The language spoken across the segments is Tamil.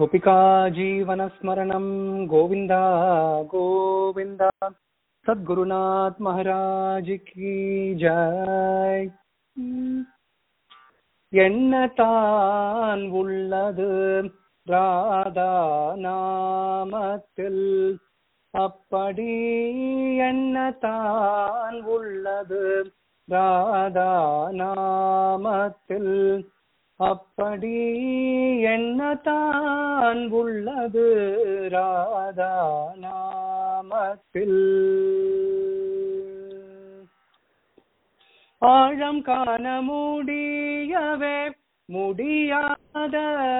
गोपिका जीवनस्मरणं गोविन्द गोविन्द सद्गुरुनाथ महाराज की जय எண்ணத்தான் உள்ளது ராதா நாமத்தில் அப்படி எண்ணத்தான் உள்ளது ராதா நாமத்தில் அப்படி எண்ணத்தான் உள்ளது ராதா நாமத்தில் ஆழம் காண முடியவே முடியாத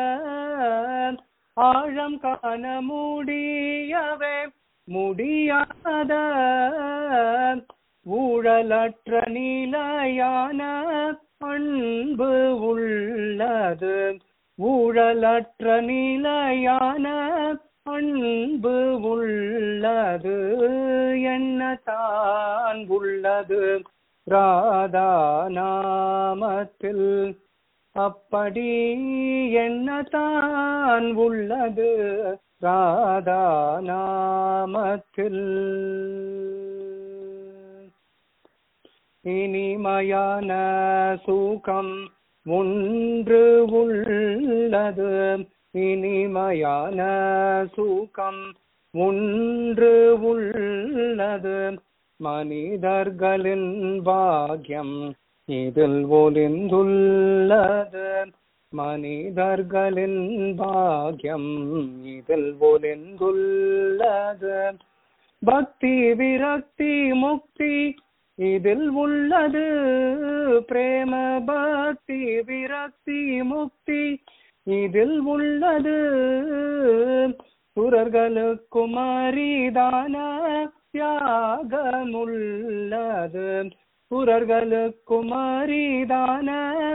ஆழம் காண முடியவே முடியாத ஊழலற்ற நிலையான அன்பு உள்ளது ஊழலற்ற நிலையான அன்பு உள்ளது என்னதான் உள்ளது ராதா நாமத்தில் அப்படி என்னதான் உள்ளது ராதா நாமத்தில் இனிமையான சூகம் ஒன்று உள்ளது இனிமையான சூகம் ஒன்று உள்ளது மனிதர்களின் பாக்கியம் இதில் ஒளிந்துள்ளது மனிதர்களின் பாக்கியம் இதில் ஒளிந்துள்ளது பக்தி விரக்தி முக்தி இதில் உள்ளது பிரேம பக்தி விரக்தி முக்தி இதில் உள்ளது சுரர்களுக்கும் அரிதான தியாகமுள்ளது சுரர்களுக்கும் அரிதான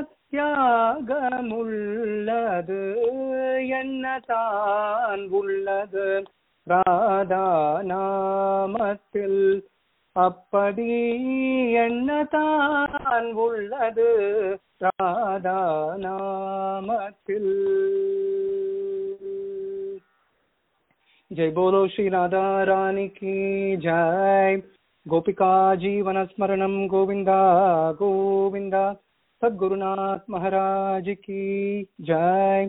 தியாகமுள்ளது என்னதான் உள்ளது ராதா நாமத்தில் அப்படி என்னதான் உள்ளது ராதா நாமத்தில் जय बोलो श्री राधा रानी की जय गोपिका जीवन स्मरणम गोविंदा गोविंदा सद्गुरुनाथ महाराज की जय